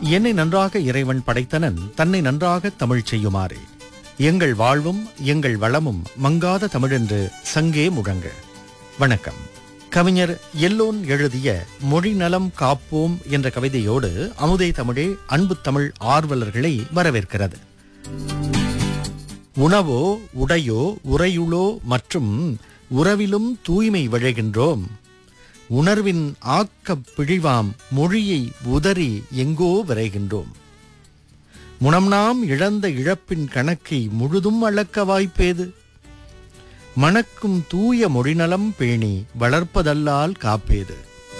என்னை நன்றாக இறைவன் படைத்தனன் தன்னை நன்றாக தமிழ் செய்யுமாறு எங்கள் வாழ்வும் எங்கள் வளமும் மங்காத தமிழென்று சங்கே முழங்க வணக்கம் கவிஞர் எல்லோன் எழுதிய மொழி நலம் காப்போம் என்ற கவிதையோடு அமுதே தமிழே அன்பு தமிழ் ஆர்வலர்களை வரவேற்கிறது உணவோ உடையோ உறையுளோ மற்றும் உறவிலும் தூய்மை விழைகின்றோம் உணர்வின் ஆக்கப் பிழிவாம் மொழியை உதறி எங்கோ விரைகின்றோம் முனம் நாம் இழந்த இழப்பின் கணக்கை முழுதும் அளக்க வாய்ப்பேது மணக்கும் தூய மொழிநலம் பேணி வளர்ப்பதல்லால் காப்பேது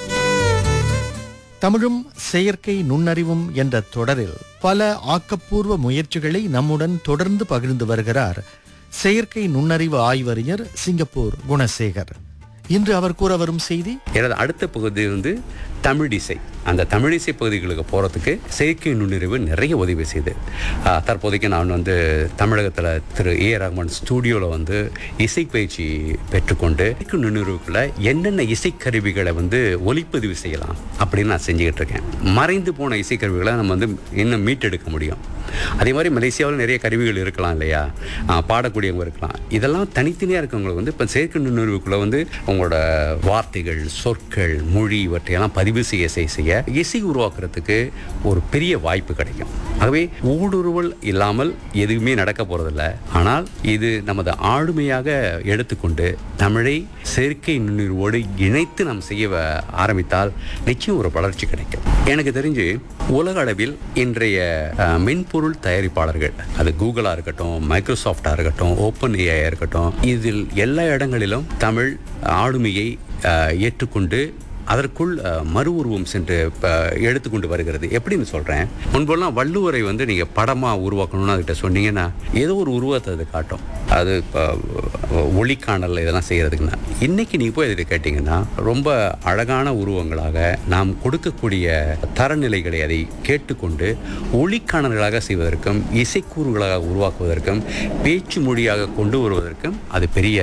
தமிழும் செயற்கை நுண்ணறிவும் என்ற தொடரில் பல ஆக்கப்பூர்வ முயற்சிகளை நம்முடன் தொடர்ந்து பகிர்ந்து வருகிறார் செயற்கை நுண்ணறிவு ஆய்வறிஞர் சிங்கப்பூர் குணசேகர் இன்று அவர் கூற வரும் செய்தி எனது அடுத்த பகுதி வந்து தமிழிசை அந்த தமிழிசை பகுதிகளுக்கு போகிறதுக்கு செயற்கை நுண்ணறிவு நிறைய உதவி செய்யுது ஆஹ் தற்போதைக்கு நான் வந்து தமிழகத்தில் திரு ஏ ரஹ்மான் ஸ்டூடியோவில் வந்து இசை பயிற்சி பெற்றுக்கொண்டு செயற்கை நுண்ணறிவுக்குள்ள என்னென்ன இசைக்கருவிகளை வந்து ஒளிப்பதிவு செய்யலாம் அப்படின்னு நான் செஞ்சுக்கிட்டு இருக்கேன் மறைந்து போன இசைக்கருவிகளை நம்ம வந்து இன்னும் மீட்டெடுக்க முடியும் அதே மாதிரி மலேசியாவில் நிறைய கருவிகள் இருக்கலாம் இல்லையா ஆஹ் பாடக்கூடியவங்க இருக்கலாம் இதெல்லாம் தனித்தனியாக இருக்கவங்களுக்கு வந்து இப்போ செயற்கை நுண்ணறிவுக்குள்ளே வந்து உங்களோட வார்த்தைகள் சொற்கள் மொழி இவற்றையெல்லாம் பதிவு செய்ய செய்ய செய்ய இசை உருவாக்குறதுக்கு ஒரு பெரிய வாய்ப்பு கிடைக்கும் ஆகவே ஊடுருவல் இல்லாமல் எதுவுமே நடக்க போகிறதில்ல ஆனால் இது நமது ஆளுமையாக எடுத்துக்கொண்டு தமிழை செயற்கை நுண்ணறிவோடு இணைத்து நாம் செய்ய வ- ஆரம்பித்தால் நிச்சயம் ஒரு வளர்ச்சி கிடைக்கும் எனக்கு தெரிஞ்சு உலக அளவில் இன்றைய அஹ், மென்பொருள் தயாரிப்பாளர்கள் அது கூகுளாக இருக்கட்டும் மைக்ரோசாஃப்டாக இருக்கட்டும் ஓப்பன் ஏஐ இருக்கட்டும் இதில் எல்லா இடங்களிலும் தமிழ் ஆளுமையை அஹ், ஏற்றுக்கொண்டு அதற்குள் அஹ், மறு உருவம் சென்று ப- எடுத்துக்கொண்டு வருகிறது எப்படின்னு சொல்கிறேன் முன்பெல்லாம் வள்ளுவரை வந்து நீங்கள் படமாக உருவாக்கணும்னு அதுகிட்ட சொன்னீங்கன்னா ஏதோ ஒரு உருவத்தை அது காட்டும் அது இப்போ ஒளிக்காணல் இதெல்லாம் செய்கிறதுக்குன்னா இன்றைக்கி நீங்கள் போய் இதை கேட்டிங்கன்னா ரொம்ப அழகான உருவங்களாக நாம் கொடுக்கக்கூடிய தரநிலைகளை அதை கேட்டுக்கொண்டு ஒளிக்காணல்களாக செய்வதற்கும் இசைக்கூறுகளாக உருவாக்குவதற்கும் பேச்சு மொழியாக கொண்டு வருவதற்கும் அது பெரிய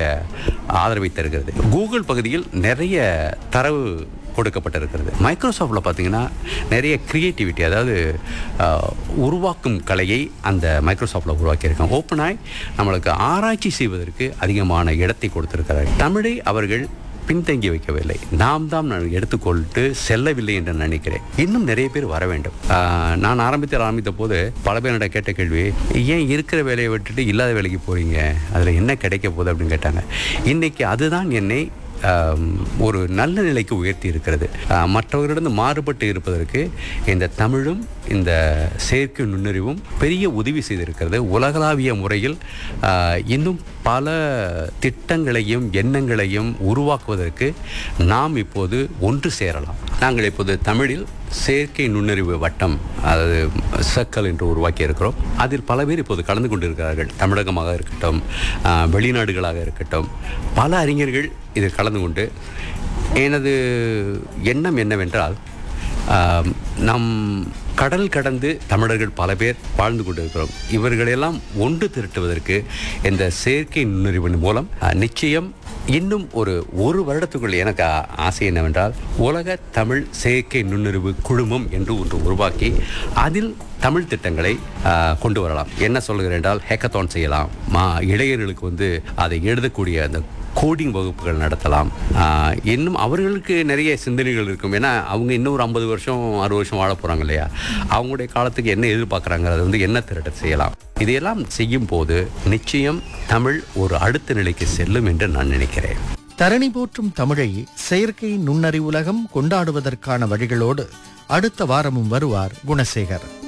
ஆதரவை தருகிறது கூகுள் பகுதியில் நிறைய தரவு கொடுக்கப்பட்டிருக்கிறது மைக்ரோசாஃப்டில் பார்த்தீங்கன்னா நிறைய கிரியேட்டிவிட்டி அதாவது அஹ், உருவாக்கும் கலையை அந்த மைக்ரோசாஃப்டில் உருவாக்கியிருக்காங்க ஓப்பனாய் நம்மளுக்கு ஆராய்ச்சி செய்வதற்கு அதிகமான இடத்தை கொடுத்திருக்கிறார்கள் தமிழை அவர்கள் பின்தங்கி வைக்கவில்லை நாம் தான் நான் எடுத்துக்கொண்டு செல்லவில்லை என்று நினைக்கிறேன் இன்னும் நிறைய பேர் வர வேண்டும் ஆஹ், நான் ஆரம்பித்த ஆரம்பித்த போது பல பேர் என்னிடம் கேட்ட கேள்வி ஏன் இருக்கிற வேலையை விட்டுட்டு இல்லாத வேலைக்கு போறீங்க அதில் என்ன கிடைக்க போகுது அப்படின்னு கேட்டாங்க இன்னைக்கு அதுதான் என்னை ஆம், ஒரு நல்ல நிலைக்கு உயர்த்தி இருக்கிறது ஆஹ், மற்றவர்களிடம் மாறுபட்டு இருப்பதற்கு இந்த தமிழும் இந்த செயற்கை நுண்ணறிவும் பெரிய உதவி செய்திருக்கிறது உலகளாவிய முறையில் ஆஹ், இன்னும் பல திட்டங்களையும் எண்ணங்களையும் உருவாக்குவதற்கு நாம் இப்போது ஒன்று சேரலாம் நாங்கள் இப்போது தமிழில் செயற்கை நுண்ணறிவு வட்டம் அதாவது சர்க்கிள் என்று உருவாக்கி இருக்கிறோம் அதில் பல பேர் இப்போது கலந்து கொண்டிருக்கிறார்கள் தமிழகமாக இருக்கட்டும் ஆஹ், வெளிநாடுகளாக இருக்கட்டும் பல அறிஞர்கள் இதில் கலந்து கொண்டு எனது எண்ணம் என்னவென்றால் ஆம், நம் கடல் கடந்து தமிழர்கள் பல பேர் வாழ்ந்து கொண்டிருக்கிறோம் இவர்களெல்லாம் ஒன்று திரட்டுவதற்கு இந்த செயற்கை நுண்ணறிவின் மூலம் அஹ், நிச்சயம் இன்னும் ஒரு ஒரு வருடத்துக்குள் எனக்கு ஆ- ஆசை என்னவென்றால் உலக தமிழ் செயற்கை நுண்ணறிவு குழுமம் என்று ஒன்று உருவாக்கி அதில் தமிழ் திட்டங்களை ஆஹ், கொண்டு வரலாம் என்ன சொல்லுகிறேன் என்றால் ஹேக்கத்தான் செய்யலாம் மா இளைஞர்களுக்கு வந்து அதை எழுதக்கூடிய அந்த கோடிங் வகுப்புகள் நடத்தலாம் ஆஹ், இன்னும் அவர்களுக்கு நிறைய சிந்தனைகள் இருக்கும் ஏன்னா அவங்க இன்னும் ஒரு ஐம்பது வருஷம் அறுபது வருஷம் வாழ போகிறாங்க இல்லையா அவங்களுடைய காலத்துக்கு என்ன எதிர்பார்க்குறாங்க அதை வந்து என்ன திரட்ட செய்யலாம் இதையெல்லாம் செய்யும் போது நிச்சயம் தமிழ் ஒரு அடுத்த நிலைக்கு செல்லும் என்று நான் நினைக்கிறேன் தரணி போற்றும் தமிழை செயற்கை நுண்ணறிவுலகம் கொண்டாடுவதற்கான வழிகளோடு அடுத்த வாரமும் வருவார் குணசேகர்